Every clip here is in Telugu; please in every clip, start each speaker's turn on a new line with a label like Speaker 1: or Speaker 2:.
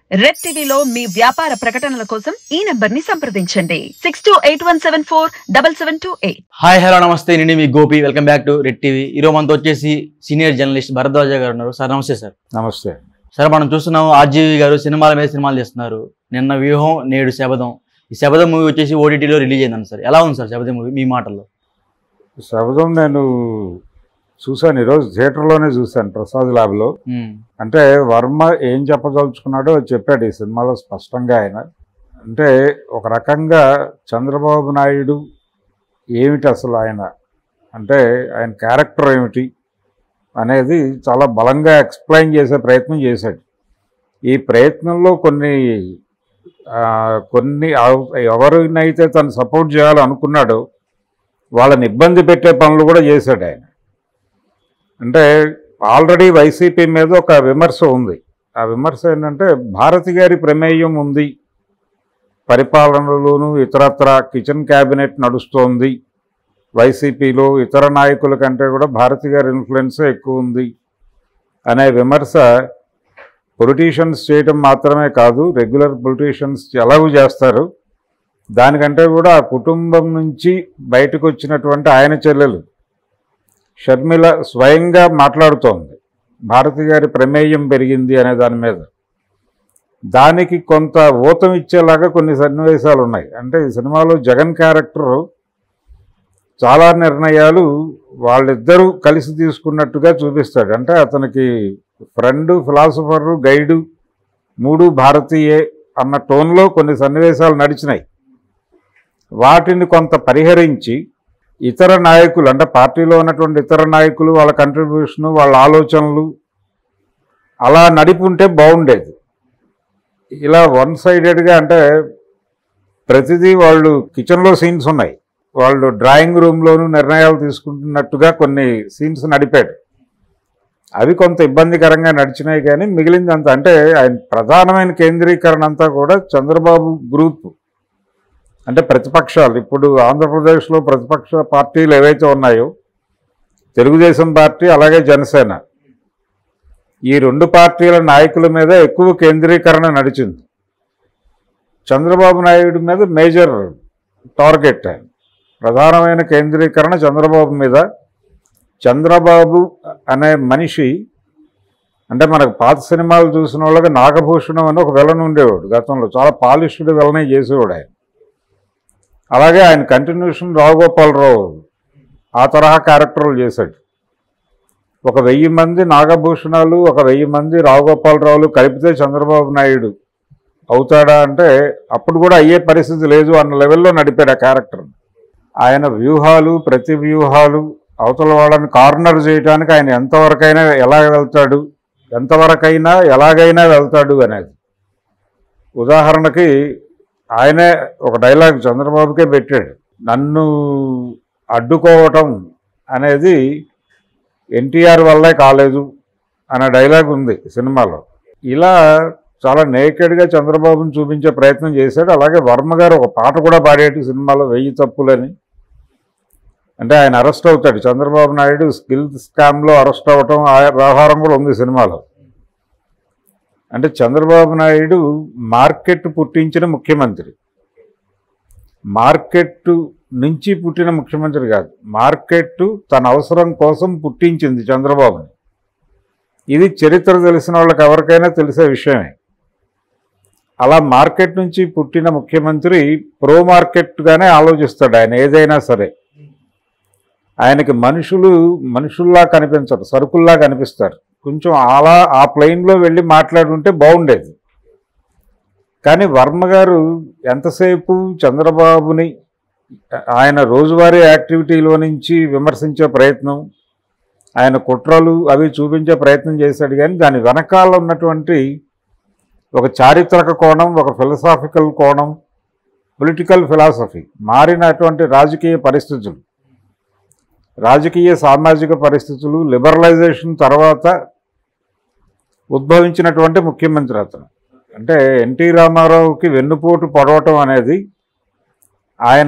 Speaker 1: రెడ్ టీవీలో మీ వ్యాపార ప్రకటనల కోసం ఈ నంబర్ ని సంప్రదించండి six two eight one seven four double seven two eight
Speaker 2: hi hello నమస్తే నేను మీ Gopi welcome back to red TV ఈరోజు మనతో వచ్చేసి సీనియర్ జర్నలిస్ట్ భరద్వాజ గారు ఉన్నారు సార్ నమస్తే సార్
Speaker 3: నమస్తే
Speaker 2: సార్ మనం చూస్తున్నాం ఆర్జీవి గారు సినిమాల మీద సినిమాలు చేస్తున్నారు నిన్న వ్యూహం నేడు శబదం ఈ శబదం మూవీ వచ్చేసి ఓటీటీలో రిలీజ్ అయిందండి సార్ ఎలా ఉంది సార్ శబదం మూవీ మీ మాటల్లో
Speaker 3: శబదం నేను చూశాను ఈరోజు థియేటర్లోనే చూశాను ప్రసాద్ ల్యాబ్లో
Speaker 2: ఉమ్,
Speaker 3: అంటే వర్మ ఏం చెప్పదలుచుకున్నాడో అది చెప్పాడు ఈ సినిమాలో స్పష్టంగా ఆయన అంటే ఒక రకంగా చంద్రబాబు నాయుడు ఏమిటి అసలు ఆయన అంటే ఆయన క్యారెక్టర్ ఏమిటి అనేది చాలా బలంగా ఎక్స్ప్లెయిన్ చేసే ప్రయత్నం చేశాడు ఈ ప్రయత్నంలో కొన్ని ఆ, కొన్ని అవ- ఎవరినైతే తను సపోర్ట్ చేయాలనుకున్నాడో వాళ్ళని ఇబ్బంది పెట్టే పనులు కూడా చేశాడు ఆయన అంటే ఆల్రెడీ వైసీపీ మీద ఒక విమర్శ ఉంది ఆ విమర్శ ఏంటంటే భారతి గారి ప్రమేయం ఉంది పరిపాలనలోను ఇతరత్ర కిచెన్ క్యాబినెట్ నడుస్తోంది వైసీపీలో ఇతర నాయకుల కంటే కూడా భారతి గారి ఇన్ఫ్లుయెన్స్ ఎక్కువ ఉంది అనే విమర్శ పొలిటీషియన్స్ చేయటం మాత్రమే కాదు రెగ్యులర్ పొలిటీషియన్స్ ఎలాగూ చేస్తారు దానికంటే కూడా ఆ కుటుంబం నుంచి బయటకు వచ్చినటువంటి ఆయన చెల్లెలు షర్మిల స్వయంగా మాట్లాడుతోంది భారతి గారి ప్రమేయం పెరిగింది అనే దాని మీద దానికి కొంత ఊతం ఇచ్చేలాగా కొన్ని సన్నివేశాలు ఉన్నాయి అంటే ఈ సినిమాలో జగన్ క్యారెక్టర్ చాలా నిర్ణయాలు వాళ్ళిద్దరూ కలిసి తీసుకున్నట్టుగా చూపిస్తాడు అంటే అతనికి ఫ్రెండ్ ఫిలాసఫరు గైడు మూడు భారతీయే అన్న టోన్లో కొన్ని సన్నివేశాలు నడిచినాయి వాటిని కొంత పరిహరించి ఇతర నాయకులు అంటే పార్టీలో ఉన్నటువంటి ఇతర నాయకులు వాళ్ళ కంట్రిబ్యూషను వాళ్ళ ఆలోచనలు అలా నడిపుంటే బాగుండేది ఇలా వన్ సైడెడ్గా అంటే ప్రతిదీ వాళ్ళు కిచెన్లో సీన్స్ ఉన్నాయి వాళ్ళు డ్రాయింగ్ రూమ్లోనూ నిర్ణయాలు తీసుకుంటున్నట్టుగా కొన్ని సీన్స్ నడిపాడు అవి కొంత ఇబ్బందికరంగా నడిచినాయి కానీ మిగిలిందంతా అంటే ఆయన ప్రధానమైన కేంద్రీకరణ అంతా కూడా చంద్రబాబు గ్రూప్ అంటే ప్రతిపక్షాలు ఇప్పుడు ఆంధ్రప్రదేశ్లో ప్రతిపక్ష పార్టీలు ఏవైతే ఉన్నాయో తెలుగుదేశం పార్టీ అలాగే జనసేన ఈ రెండు పార్టీల నాయకుల మీద ఎక్కువ కేంద్రీకరణ నడిచింది చంద్రబాబు నాయుడు మీద మేజర్ టార్గెట్ ఆయన ప్రధానమైన కేంద్రీకరణ చంద్రబాబు మీద చంద్రబాబు అనే మనిషి అంటే మనకు పాత సినిమాలు చూసిన వాళ్ళకి నాగభూషణం అని ఒక విలన్ ఉండేవాడు గతంలో చాలా పాలిష్డ్ విలనే చేసేవాడు ఆయన అలాగే ఆయన కంటిన్యూషన్ రావుగోపాలరావు ఆ తరహా క్యారెక్టర్లు చేశాడు ఒక వెయ్యి మంది నాగభూషణాలు ఒక వెయ్యి మంది రావుగోపాలరావులు కలిపితే చంద్రబాబు నాయుడు అవుతాడా అంటే అప్పుడు కూడా అయ్యే పరిస్థితి లేదు అన్న లెవెల్లో నడిపాడు ఆ క్యారెక్టర్ ఆయన వ్యూహాలు ప్రతి వ్యూహాలు అవతల వాళ్ళని కార్నర్ చేయడానికి ఆయన ఎంతవరకైనా ఎలా వెళ్తాడు ఎంతవరకైనా ఎలాగైనా వెళ్తాడు అనేది ఉదాహరణకి ఆయనే ఒక డైలాగ్ చంద్రబాబుకే పెట్టాడు నన్ను అడ్డుకోవటం అనేది ఎన్టీఆర్ వల్లే కాలేదు అనే డైలాగ్ ఉంది సినిమాలో ఇలా చాలా నేకెడ్గా చంద్రబాబుని చూపించే ప్రయత్నం చేశాడు అలాగే వర్మ గారు ఒక పాట కూడా పాడేటి సినిమాలో వెయ్యి తప్పులని అంటే ఆయన అరెస్ట్ అవుతాడు చంద్రబాబు నాయుడు స్కిల్ స్కామ్లో అరెస్ట్ అవ్వటం ఆ వ్యవహారం కూడా ఉంది సినిమాలో అంటే చంద్రబాబు నాయుడు మార్కెట్ పుట్టించిన ముఖ్యమంత్రి మార్కెట్ నుంచి పుట్టిన ముఖ్యమంత్రి కాదు మార్కెట్ తన అవసరం కోసం పుట్టించింది చంద్రబాబుని ఇది చరిత్ర తెలిసిన వాళ్ళకి ఎవరికైనా తెలిసే విషయమే అలా మార్కెట్ నుంచి పుట్టిన ముఖ్యమంత్రి ప్రో మార్కెట్గానే ఆలోచిస్తాడు ఆయన ఏదైనా సరే ఆయనకి మనుషులు మనుషుల్లా కనిపించరు సరుకుల్లా కనిపిస్తారు కొంచెం అలా ఆ ప్లెయిన్లో వెళ్ళి మాట్లాడుంటే బాగుండేది కానీ వర్మ గారు ఎంతసేపు చంద్రబాబుని ఆయన రోజువారీ యాక్టివిటీలో నుంచి విమర్శించే ప్రయత్నం ఆయన కుట్రలు అవి చూపించే ప్రయత్నం చేశాడు కానీ దాని వెనకాల ఉన్నటువంటి ఒక చారిత్రక కోణం ఒక ఫిలసాఫికల్ కోణం పొలిటికల్ ఫిలాసఫీ మారినటువంటి రాజకీయ పరిస్థితులు రాజకీయ సామాజిక పరిస్థితులు లిబరలైజేషన్ తర్వాత ఉద్భవించినటువంటి ముఖ్యమంత్రి అతను అంటే ఎన్టీ రామారావుకి వెన్నుపోటు పొడవటం అనేది ఆయన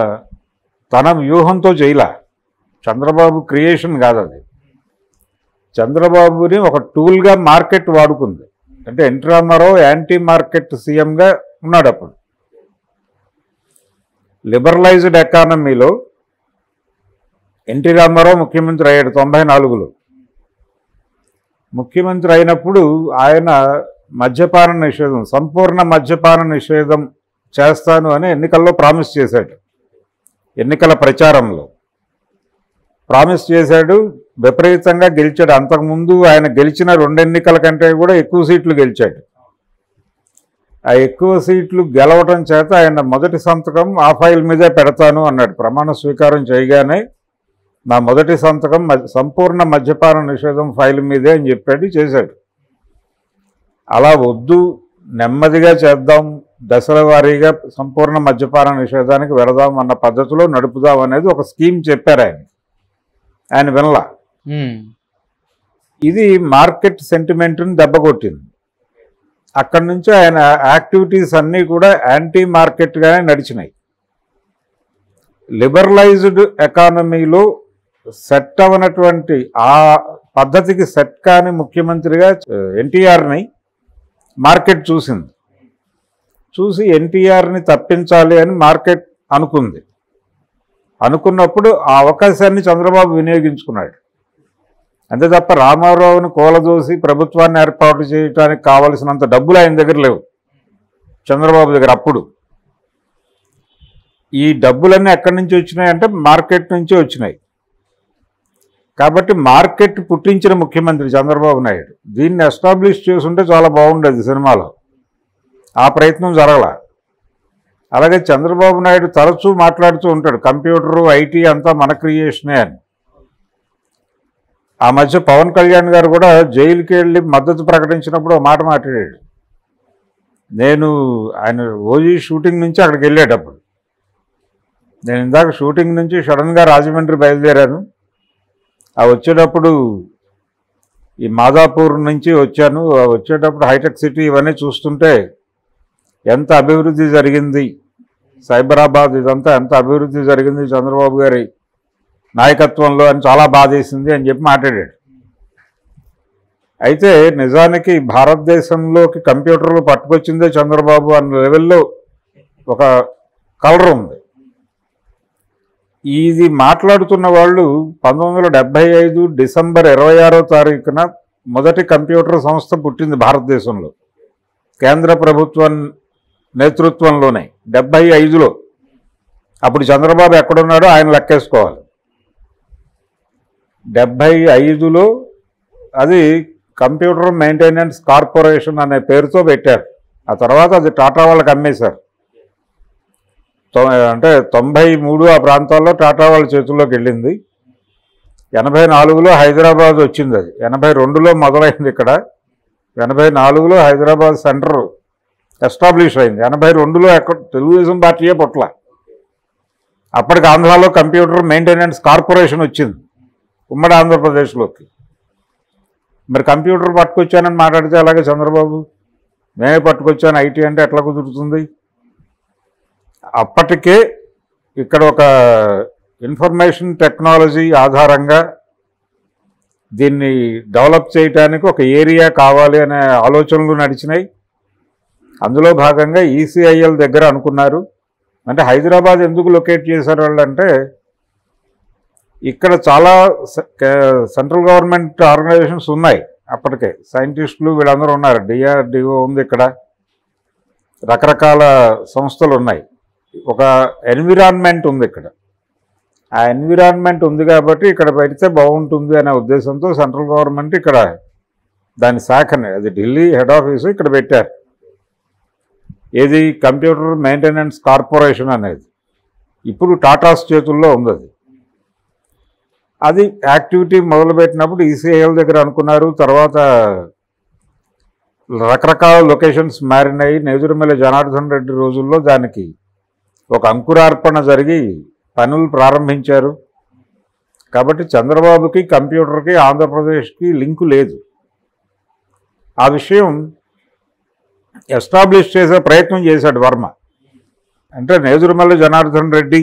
Speaker 3: తన వ్యూహంతో చేయలా చంద్రబాబు క్రియేషన్ కాదు అది చంద్రబాబుని ఒక టూల్గా మార్కెట్ వాడుకుంది అంటే ఎన్టీ రామారావు యాంటీ మార్కెట్ సీఎంగా ఉన్నాడు అప్పుడు లిబరలైజ్డ్ ఎకానమీలో ఎన్టీ రామారావు ముఖ్యమంత్రి అయ్యాడు తొంభై నాలుగులో ముఖ్యమంత్రి అయినప్పుడు ఆయన మద్యపాన నిషేధం సంపూర్ణ మద్యపాన నిషేధం చేస్తాను అని ఎన్నికల్లో ప్రామిస్ చేశాడు ఎన్నికల ప్రచారంలో ప్రామిస్ చేశాడు విపరీతంగా గెలిచాడు అంతకుముందు ఆయన గెలిచిన రెండు ఎన్నికల కంటే కూడా ఎక్కువ సీట్లు గెలిచాడు ఆ ఎక్కువ సీట్లు గెలవటం చేత ఆయన మొదటి సంతకం ఆ ఫైల్ మీదే పెడతాను అన్నాడు ప్రమాణ స్వీకారం చేయగానే నా మొదటి సంతకం మ- సంపూర్ణ మద్యపాన నిషేధం ఫైల్ మీదే అని చెప్పాడు చేశాడు అలా వద్దు నెమ్మదిగా చేద్దాం దశల వారీగా సంపూర్ణ మద్యపాన నిషేధానికి వెళదాం అన్న పద్ధతిలో నడుపుదాం అనేది ఒక స్కీమ్ చెప్పారు ఆయన ఆయన వినలా
Speaker 2: ఉమ్.
Speaker 3: ఇది మార్కెట్ సెంటిమెంట్ని దెబ్బకొట్టింది అక్కడి నుంచి ఆయన యాక్టివిటీస్ అన్నీ కూడా యాంటీ మార్కెట్గానే నడిచినాయి లిబరలైజ్డ్ ఎకానమీలో సెట్ అవనటువంటి ఆ పద్ధతికి సెట్ కాని ముఖ్యమంత్రిగా ఎన్టీఆర్ని మార్కెట్ చూసింది చూసి ఎన్టీఆర్ని తప్పించాలి అని మార్కెట్ అనుకుంది అనుకున్నప్పుడు ఆ అవకాశాన్ని చంద్రబాబు వినియోగించుకున్నాడు అంతే తప్ప రామారావుని కూలదోసి ప్రభుత్వాన్ని ఏర్పాటు చేయడానికి కావలసినంత డబ్బులు ఆయన దగ్గర లేవు చంద్రబాబు దగ్గర అప్పుడు ఈ డబ్బులన్నీ ఎక్కడి నుంచి వచ్చినాయంటే మార్కెట్ నుంచి వచ్చినాయి కాబట్టి మార్కెట్ పుట్టించిన ముఖ్యమంత్రి చంద్రబాబు నాయుడు దీన్ని ఎస్టాబ్లిష్ చేసుంటే చాలా బాగుండేది సినిమాలో ఆ ప్రయత్నం జరగల అలాగే చంద్రబాబు నాయుడు తరచూ మాట్లాడుతూ ఉంటాడు కంప్యూటరు ఐటీ అంతా మన క్రియేషనే అని ఆ మధ్య పవన్ కళ్యాణ్ గారు కూడా జైలుకి వెళ్ళి మద్దతు ప్రకటించినప్పుడు ఒక మాట మాట్లాడాడు నేను ఆయన ఓజీ షూటింగ్ నుంచి అక్కడికి వెళ్ళేటప్పుడు నేను ఇందాక షూటింగ్ నుంచి సడన్గా రాజమండ్రి బయలుదేరాను ఆ వచ్చేటప్పుడు ఈ మాదాపూర్ నుంచి వచ్చాను ఆ వచ్చేటప్పుడు హైటెక్ సిటీ ఇవన్నీ చూస్తుంటే ఎంత అభివృద్ధి జరిగింది సైబరాబాద్ ఇదంతా ఎంత అభివృద్ధి జరిగింది చంద్రబాబు గారి నాయకత్వంలో అని చాలా బాధేసింది అని చెప్పి మాట్లాడాడు అయితే నిజానికి భారతదేశంలోకి కంప్యూటర్లు పట్టుకొచ్చిందే చంద్రబాబు అన్న లెవెల్లో ఒక కలర్ ఉంది ఇది మాట్లాడుతున్న వాళ్ళు పంతొమ్మిది వందల డెబ్బై ఐదు డిసెంబర్ ఇరవై ఆరో తారీఖున మొదటి కంప్యూటర్ సంస్థ పుట్టింది భారతదేశంలో కేంద్ర ప్రభుత్వం నేతృత్వంలోనే డెబ్బై ఐదులో అప్పుడు చంద్రబాబు ఎక్కడున్నాడో ఆయన లెక్కేసుకోవాలి డెబ్బై ఐదులో అది కంప్యూటర్ మెయింటెనెన్స్ కార్పొరేషన్ అనే పేరుతో పెట్టారు ఆ తర్వాత అది టాటా వాళ్ళకి అమ్మేశారు తొ- అంటే తొంభై మూడు ఆ ప్రాంతాల్లో టాటా వాళ్ళ చేతుల్లోకి వెళ్ళింది ఎనభై నాలుగులో హైదరాబాద్ వచ్చింది అది ఎనభై రెండులో మొదలైంది ఇక్కడ ఎనభై నాలుగులో హైదరాబాద్ సెంటర్ ఎస్టాబ్లిష్ అయింది ఎనభై రెండులో ఎక్కడ తెలుగుదేశం పార్టీయే పుట్ల అప్పటికి ఆంధ్రాలో కంప్యూటర్ మెయింటెనెన్స్ కార్పొరేషన్ వచ్చింది ఉమ్మడి ఆంధ్రప్రదేశ్లోకి మరి కంప్యూటర్ పట్టుకొచ్చానని మాట్లాడితే అలాగే చంద్రబాబు మేమే పట్టుకొచ్చాను ఐటీ అంటే ఎట్లా కుదురుతుంది అప్పటికే ఇక్కడ ఒక ఇన్ఫర్మేషన్ టెక్నాలజీ ఆధారంగా దీన్ని డెవలప్ చేయడానికి ఒక ఏరియా కావాలి అనే ఆలోచనలు నడిచినాయి అందులో భాగంగా ఈసీఐఎల్ దగ్గర అనుకున్నారు అంటే హైదరాబాద్ ఎందుకు లొకేట్ చేశారు వాళ్ళు అంటే ఇక్కడ చాలా స- కే- సెంట్రల్ గవర్నమెంట్ ఆర్గనైజేషన్స్ ఉన్నాయి అప్పటికే సైంటిస్టులు వీళ్ళందరూ ఉన్నారు డిఆర్డిఓ ఉంది ఇక్కడ రకరకాల సంస్థలు ఉన్నాయి ఒక ఎన్విరాన్మెంట్ ఉంది ఇక్కడ ఆ ఎన్విరాన్మెంట్ ఉంది కాబట్టి ఇక్కడ పెడితే బాగుంటుంది అనే ఉద్దేశంతో సెంట్రల్ గవర్నమెంట్ ఇక్కడ దాని శాఖని అది ఢిల్లీ హెడ్ ఆఫీసు ఇక్కడ పెట్టారు ఏది కంప్యూటర్ మెయింటెనెన్స్ కార్పొరేషన్ అనేది ఇప్పుడు టాటాస్ చేతుల్లో ఉంది అది అది యాక్టివిటీ మొదలుపెట్టినప్పుడు ఈసీఐఎల్ దగ్గర అనుకున్నారు తర్వాత రకరకాల లొకేషన్స్ మారినాయి నెదురుమల జనార్దన్ రెడ్డి రోజుల్లో దానికి ఒక అంకురార్పణ జరిగి పనులు ప్రారంభించారు కాబట్టి చంద్రబాబుకి కంప్యూటర్కి ఆంధ్రప్రదేశ్కి లింకు లేదు ఆ విషయం ఎస్టాబ్లిష్ చేసే ప్రయత్నం చేశాడు వర్మ అంటే నేదురుమల్లి జనార్దన్ రెడ్డి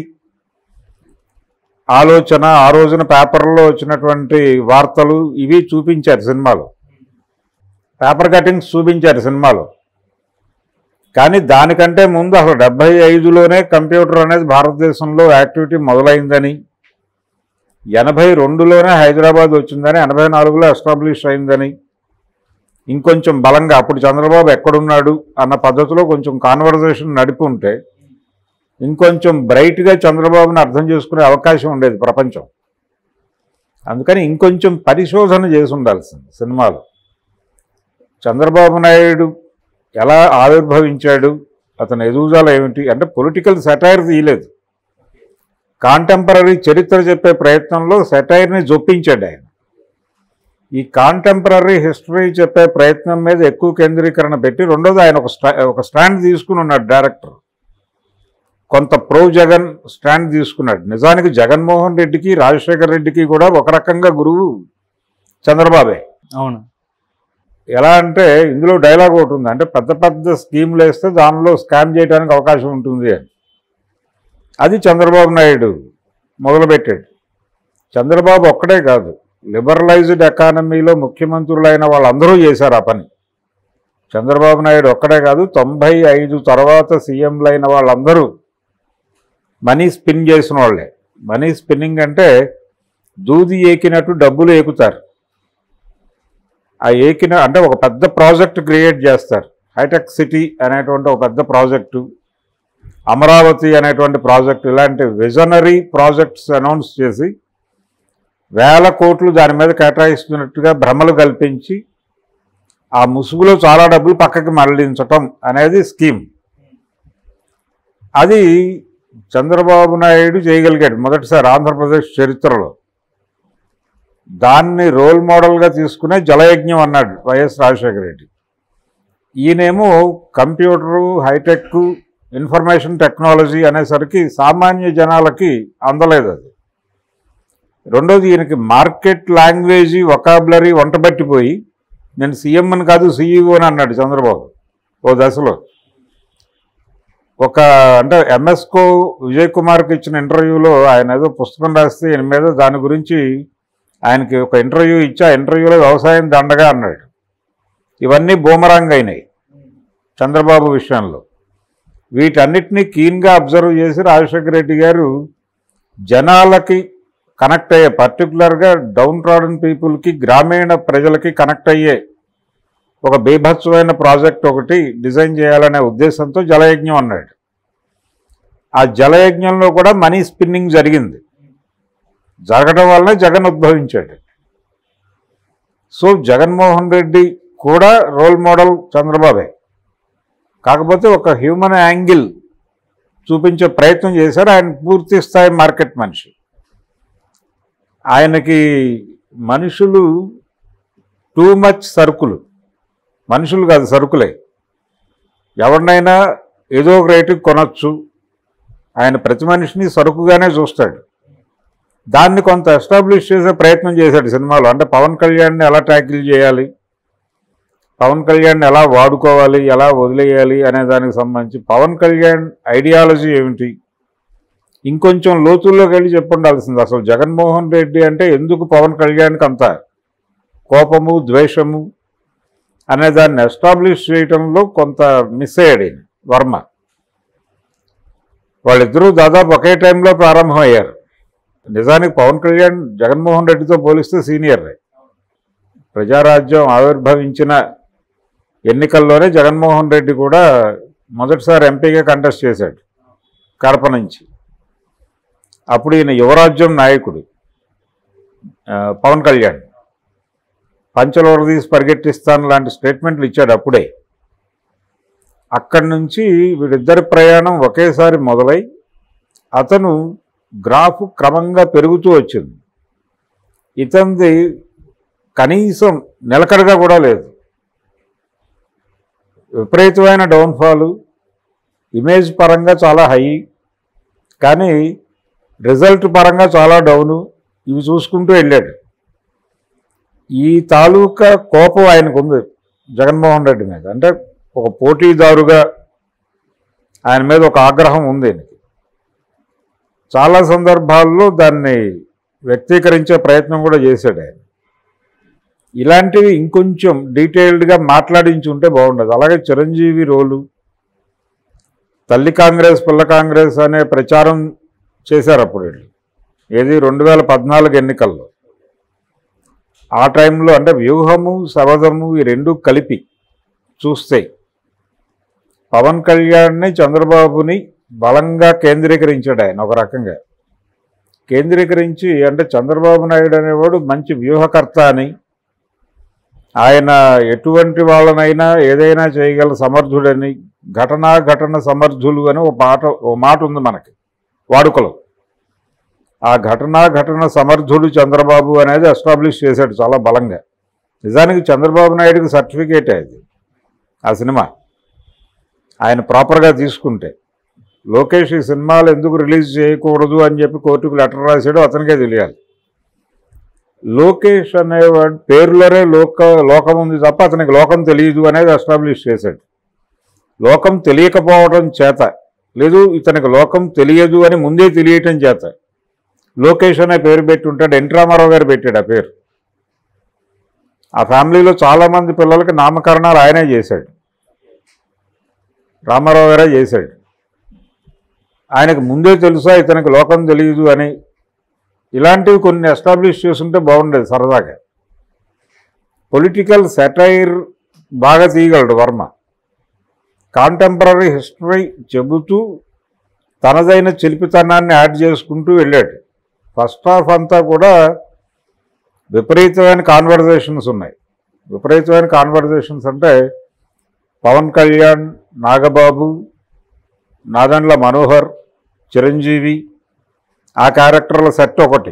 Speaker 3: ఆలోచన ఆ రోజున పేపర్లో వచ్చినటువంటి వార్తలు ఇవి చూపించారు సినిమాలో పేపర్ కటింగ్స్ చూపించారు సినిమాలో కానీ దానికంటే ముందు అసలు డెబ్బై ఐదులోనే కంప్యూటర్ అనేది భారతదేశంలో యాక్టివిటీ మొదలైందని ఎనభై రెండులోనే హైదరాబాద్ వచ్చిందని ఎనభై నాలుగులో ఎస్టాబ్లిష్ అయిందని ఇంకొంచెం బలంగా అప్పుడు చంద్రబాబు ఎక్కడున్నాడు అన్న పద్ధతిలో కొంచెం కాన్వర్జేషన్ నడిపి ఉంటే ఇంకొంచెం బ్రైట్గా చంద్రబాబుని అర్థం చేసుకునే అవకాశం ఉండేది ప్రపంచం అందుకని ఇంకొంచెం పరిశోధన చేసి ఉండాల్సింది సినిమాలో చంద్రబాబు నాయుడు ఎలా ఆవిర్భవించాడు అతని ఎదుగుదల ఏమిటి అంటే పొలిటికల్ సెటైర్ తీయలేదు కాంటెంపరీ చరిత్ర చెప్పే ప్రయత్నంలో సెటైర్ని జొప్పించాడు ఆయన ఈ కాంటెంపరీ హిస్టరీ చెప్పే ప్రయత్నం మీద ఎక్కువ కేంద్రీకరణ పెట్టి రెండోది ఆయన ఒక స్టా ఒక స్టాండ్ తీసుకుని ఉన్నాడు డైరెక్టర్ కొంత ప్రో జగన్ స్టాండ్ తీసుకున్నాడు నిజానికి జగన్మోహన్ రెడ్డికి రాజశేఖర్ రెడ్డికి కూడా ఒక రకంగా గురువు చంద్రబాబే
Speaker 2: అవును
Speaker 3: ఎలా అంటే ఇందులో డైలాగ్ ఒకటి ఉంది అంటే పెద్ద పెద్ద స్కీమ్లు వేస్తే దానిలో స్కామ్ చేయడానికి అవకాశం ఉంటుంది అని అది చంద్రబాబు నాయుడు మొదలుపెట్టాడు చంద్రబాబు ఒక్కడే కాదు లిబరలైజ్డ్ ఎకానమీలో ముఖ్యమంత్రులైన వాళ్ళందరూ చేశారు ఆ పని చంద్రబాబు నాయుడు ఒక్కడే కాదు తొంభై ఐదు తర్వాత సీఎంలైన వాళ్ళందరూ మనీ స్పిన్ చేసిన వాళ్ళే మనీ స్పిన్నింగ్ అంటే దూది ఏకినట్టు డబ్బులు ఏకుతారు ఆ ఏకిన అంటే ఒక పెద్ద ప్రాజెక్ట్ క్రియేట్ చేస్తారు హైటెక్ సిటీ అనేటువంటి ఒక పెద్ద ప్రాజెక్టు అమరావతి అనేటువంటి ప్రాజెక్ట్ ఇలాంటి విజనరీ ప్రాజెక్ట్స్ అనౌన్స్ చేసి వేల కోట్లు దాని మీద కేటాయిస్తున్నట్టుగా భ్రమలు కల్పించి ఆ ముసుగులో చాలా డబ్బులు పక్కకి మరలించటం అనేది స్కీమ్ అది చంద్రబాబు నాయుడు చేయగలిగాడు మొదటిసారి ఆంధ్రప్రదేశ్ చరిత్రలో దాన్ని రోల్ మోడల్గా తీసుకునే జలయజ్ఞం అన్నాడు వైఎస్ రాజశేఖర రెడ్డి ఈయనేమో కంప్యూటరు హైటెక్ ఇన్ఫర్మేషన్ టెక్నాలజీ అనేసరికి సామాన్య జనాలకి అందలేదు అది రెండోది ఈయనకి మార్కెట్ లాంగ్వేజీ వొకాబులరీ వంటబట్టిపోయి నేను సీఎం అని కాదు సీఈఓ అని అన్నాడు చంద్రబాబు ఓ దశలో ఒక అంటే ఎంఎస్కో విజయ్ కుమార్కి ఇచ్చిన ఇంటర్వ్యూలో ఆయన ఏదో పుస్తకం రాస్తే ఈయన మీద దాని గురించి ఆయనకి ఒక ఇంటర్వ్యూ ఇచ్చి ఆ ఇంటర్వ్యూలో వ్యవసాయం దండగా అన్నాడు ఇవన్నీ బూమరాంగ్ అయినాయి చంద్రబాబు విషయంలో వీటన్నిటినీ కీన్గా అబ్జర్వ్ చేసి రాజశేఖర రెడ్డి గారు జనాలకి కనెక్ట్ అయ్యే పర్టికులర్గా డౌన్ ట్రాడన్ పీపుల్కి గ్రామీణ ప్రజలకి కనెక్ట్ అయ్యే ఒక బీభత్సమైన ప్రాజెక్ట్ ఒకటి డిజైన్ చేయాలనే ఉద్దేశంతో జలయజ్ఞం అన్నాడు ఆ జలయజ్ఞంలో కూడా మనీ స్పిన్నింగ్ జరిగింది జరగడం వల్లనే జగన్ ఉద్భవించాడు సో జగన్మోహన్ రెడ్డి కూడా రోల్ మోడల్ చంద్రబాబే కాకపోతే ఒక హ్యూమన్ యాంగిల్ చూపించే ప్రయత్నం చేశారు ఆయన పూర్తి స్థాయి మార్కెట్ మనిషి ఆయనకి మనుషులు టూ మచ్ సరుకులు మనుషులు కాదు సరుకులే ఎవరినైనా ఏదో ఒక రేటుకి కొనొచ్చు ఆయన ప్రతి మనిషిని సరుకుగానే చూస్తాడు దాన్ని కొంత ఎస్టాబ్లిష్ చేసే ప్రయత్నం చేశాడు సినిమాలో అంటే పవన్ కళ్యాణ్ని ఎలా ట్యాకిల్ చేయాలి పవన్ కళ్యాణ్ని ఎలా వాడుకోవాలి ఎలా వదిలేయాలి అనే దానికి సంబంధించి పవన్ కళ్యాణ్ ఐడియాలజీ ఏమిటి ఇంకొంచెం లోతుల్లోకి వెళ్ళి చెప్పుండాల్సింది అసలు జగన్మోహన్ రెడ్డి అంటే ఎందుకు పవన్ కళ్యాణ్కి అంత కోపము ద్వేషము అనే దాన్ని ఎస్టాబ్లిష్ చేయటంలో కొంత మిస్ అయ్యాడు ఈయన, వర్మ వాళ్ళిద్దరూ దాదాపు ఒకే టైంలో ప్రారంభమయ్యారు నిజానికి పవన్ కళ్యాణ్ జగన్మోహన్ రెడ్డితో పోలిస్తే సీనియర్ ప్రజారాజ్యం ఆవిర్భవించిన ఎన్నికల్లోనే జగన్మోహన్ రెడ్డి కూడా మొదటిసారి ఎంపీగా కంటెస్ట్ చేశాడు కడప నుంచి అప్పుడు ఈయన యువరాజ్యం నాయకుడు ఆ, పవన్ కళ్యాణ్ పంచలోర తీసి పరిగెట్టిస్తాను లాంటి స్టేట్మెంట్లు ఇచ్చాడు అప్పుడే అక్కడి నుంచి వీడిద్దరి ప్రయాణం ఒకేసారి మొదలై అతను గ్రాఫ్ క్రమంగా పెరుగుతూ వచ్చింది ఇతనిది కనీసం నిలకడగా కూడా లేదు విపరీతమైన డౌన్ఫాలు ఇమేజ్ పరంగా చాలా హై కానీ రిజల్ట్ పరంగా చాలా డౌను ఇవి చూసుకుంటూ వెళ్ళాడు ఈ తాలూకా కోపం ఆయనకు ఉంది జగన్మోహన్ రెడ్డి మీద అంటే ఒక పోటీదారుగా ఆయన మీద ఒక ఆగ్రహం ఉంది ఆయనకి చాలా సందర్భాల్లో దాన్ని వ్యక్తీకరించే ప్రయత్నం కూడా చేశాడు ఆయన ఇలాంటివి ఇంకొంచెం డీటెయిల్డ్గా మాట్లాడించి ఉంటే బాగుండదు అలాగే చిరంజీవి రోలు తల్లి కాంగ్రెస్ పిల్ల కాంగ్రెస్ అనే ప్రచారం చేశారు అప్పుడు వీళ్ళు ఏది రెండు వేల పద్నాలుగు ఎన్నికల్లో ఆ టైంలో అంటే వ్యూహము శబదము ఈ రెండు కలిపి చూస్తే పవన్ కళ్యాణ్ని చంద్రబాబుని బలంగా కేంద్రీకరించాడు ఆయన ఒక రకంగా కేంద్రీకరించి అంటే చంద్రబాబు నాయుడు అనేవాడు మంచి వ్యూహకర్త అని ఆయన ఎటువంటి వాళ్ళనైనా ఏదైనా చేయగల సమర్థుడని ఘటనా ఘటన సమర్థులు అని ఒక పాట ఓ మాట ఉంది మనకి వాడుకలో ఆ ఘటనా ఘటన సమర్థుడు చంద్రబాబు అనేది ఎస్టాబ్లిష్ చేశాడు చాలా బలంగా నిజానికి చంద్రబాబు నాయుడుకి సర్టిఫికేటే అది ఆ సినిమా ఆయన ప్రాపర్గా తీసుకుంటే లోకేష్ ఈ సినిమాలు ఎందుకు రిలీజ్ చేయకూడదు అని చెప్పి కోర్టుకు లెటర్ రాశాడో అతనికే తెలియాలి లోకేష్ అనేవాడు పేరులోనే లోక లోకం ఉంది తప్ప అతనికి లోకం తెలియదు అనేది ఎస్టాబ్లిష్ చేశాడు లోకం తెలియకపోవడం చేత లేదు ఇతనికి లోకం తెలియదు అని ముందే తెలియటం చేత లోకేష్ అనే పేరు పెట్టి ఉంటాడు ఎన్ రామారావు గారు పెట్టాడు ఆ పేరు ఆ ఫ్యామిలీలో చాలామంది పిల్లలకి నామకరణాలు ఆయనే చేశాడు రామారావు గారే చేశాడు ఆయనకు ముందే తెలుసా ఇతనికి లోకం తెలియదు అని ఇలాంటివి కొన్ని ఎస్టాబ్లిష్ చేసుంటే బాగుండేది సరదాగా పొలిటికల్ సెటైర్ బాగా తీయగలడు వర్మ కాంటెంపరీ హిస్టరీ చెబుతూ తనదైన చిలిపితనాన్ని యాడ్ చేసుకుంటూ వెళ్ళాడు ఫస్ట్ హాఫ్ అంతా కూడా విపరీతమైన కాన్వర్జేషన్స్ ఉన్నాయి విపరీతమైన కాన్వర్జేషన్స్ అంటే పవన్ కళ్యాణ్ నాగబాబు నాదండ్ల మనోహర్ చిరంజీవి ఆ క్యారెక్టర్ల సెట్ ఒకటి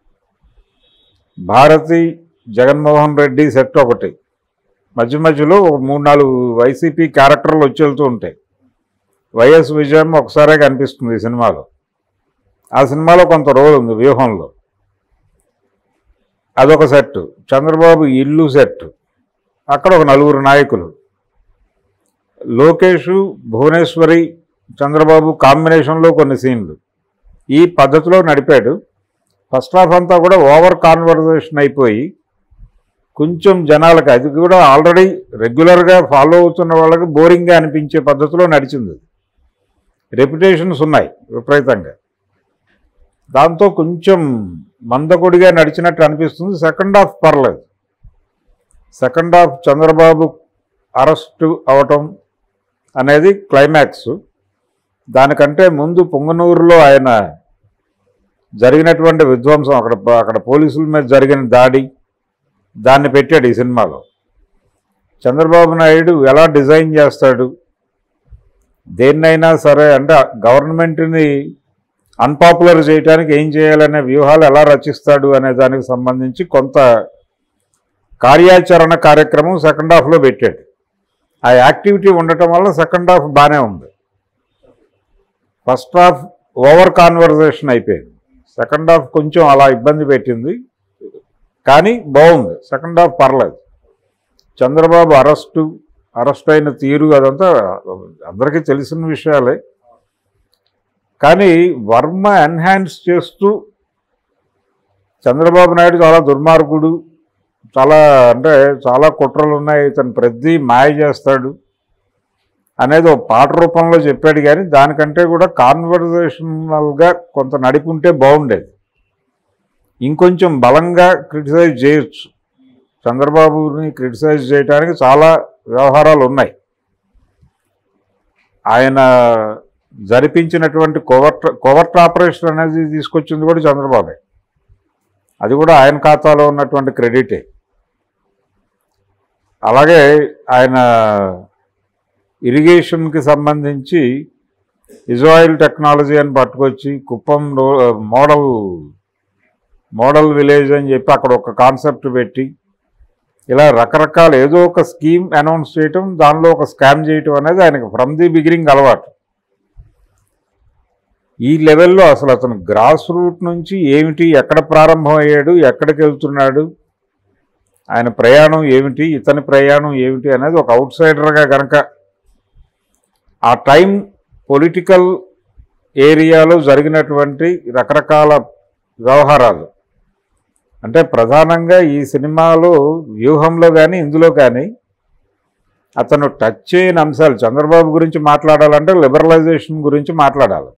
Speaker 3: భారతి జగన్మోహన్ రెడ్డి సెట్ ఒకటి మధ్య మధ్యలో ఒక మూడు నాలుగు వైసీపీ క్యారెక్టర్లు వచ్చి వెళ్తూ ఉంటాయి వైఎస్ విజయం ఒకసారే కనిపిస్తుంది ఈ సినిమాలో ఆ సినిమాలో కొంత రోల్ ఉంది వ్యూహంలో అదొక సెట్ చంద్రబాబు ఇల్లు సెట్ అక్కడ ఒక నలుగురు నాయకులు లోకేష్ భువనేశ్వరి చంద్రబాబు కాంబినేషన్లో కొన్ని సీన్లు ఈ పద్ధతిలో నడిపాడు ఫస్ట్ హాఫ్ అంతా కూడా ఓవర్ కాన్వర్జేషన్ అయిపోయి కొంచెం జనాలకు అది కూడా ఆల్రెడీ రెగ్యులర్గా ఫాలో అవుతున్న వాళ్ళకి బోరింగ్గా అనిపించే పద్ధతిలో నడిచింది రెప్యుటేషన్స్ ఉన్నాయి విపరీతంగా దాంతో కొంచెం మందకొడిగా నడిచినట్టు అనిపిస్తుంది సెకండ్ హాఫ్ పర్లేదు సెకండ్ హాఫ్ చంద్రబాబు అరెస్టు అవటం అనేది క్లైమాక్స్ దానికంటే ముందు పొంగనూరులో ఆయన జరిగినటువంటి విధ్వంసం అక్కడ అక్కడ పోలీసుల మీద జరిగిన దాడి దాన్ని పెట్టాడు ఈ సినిమాలో చంద్రబాబు నాయుడు ఎలా డిజైన్ చేస్తాడు దేన్నైనా సరే అంటే గవర్నమెంట్ని అన్పాపులర్ చేయడానికి ఏం చేయాలనే వ్యూహాలు ఎలా రచిస్తాడు అనే దానికి సంబంధించి కొంత కార్యాచరణ కార్యక్రమం సెకండ్ హాఫ్లో పెట్టాడు ఆ యాక్టివిటీ ఉండటం వల్ల సెకండ్ హాఫ్ బాగానే ఉంది ఫస్ట్ హాఫ్ ఓవర్ కాన్వర్జేషన్ అయిపోయింది సెకండ్ హాఫ్ కొంచెం అలా ఇబ్బంది పెట్టింది కానీ బాగుంది సెకండ్ హాఫ్ పర్లేదు చంద్రబాబు అరెస్టు అరెస్ట్ అయిన తీరు అదంతా అందరికీ తెలిసిన విషయాలే కానీ వర్మ ఎన్హాన్స్ చేస్తూ చంద్రబాబు నాయుడు చాలా దుర్మార్గుడు చాలా అంటే చాలా కుట్రలు ఉన్నాయి ఇతను ప్రతి మాయ చేస్తాడు అనేది ఒక పాట రూపంలో చెప్పాడు కానీ దానికంటే కూడా కాన్వర్జేషనల్గా కొంత నడిపుంటే బాగుండేది ఇంకొంచెం బలంగా క్రిటిసైజ్ చేయొచ్చు చంద్రబాబుని క్రిటిసైజ్ చేయడానికి చాలా వ్యవహారాలు ఉన్నాయి ఆయన జరిపించినటువంటి కోవర్ట్ కోవర్ట్ ఆపరేషన్ అనేది తీసుకొచ్చింది కూడా చంద్రబాబే అది కూడా ఆయన ఖాతాలో ఉన్నటువంటి క్రెడిటే అలాగే ఆయన ఇరిగేషన్కి సంబంధించి ఇజ్రాయిల్ టెక్నాలజీ అని పట్టుకొచ్చి కుప్పం రో- మోడల్ మోడల్ విలేజ్ అని చెప్పి అక్కడ ఒక కాన్సెప్ట్ పెట్టి ఇలా రకరకాల ఏదో ఒక స్కీమ్ అనౌన్స్ చేయటం దానిలో ఒక స్కామ్ చేయటం అనేది ఆయనకు ఫ్రమ్ ది బిగినింగ్ అలవాటు ఈ లెవెల్లో అసలు అతను గ్రాస్ రూట్ నుంచి ఏమిటి ఎక్కడ ప్రారంభం అయ్యాడు ఎక్కడికి వెళ్తున్నాడు ఆయన ప్రయాణం ఏమిటి ఇతని ప్రయాణం ఏమిటి అనేది ఒక అవుట్ సైడర్గా కనుక ఆ టైం పొలిటికల్ ఏరియాలో జరిగినటువంటి రకరకాల వ్యవహారాలు అంటే ప్రధానంగా ఈ సినిమాలో వ్యూహంలో కానీ ఇందులో కానీ అతను టచ్ చేయని అంశాలు చంద్రబాబు గురించి మాట్లాడాలంటే లిబరలైజేషన్ గురించి మాట్లాడాలి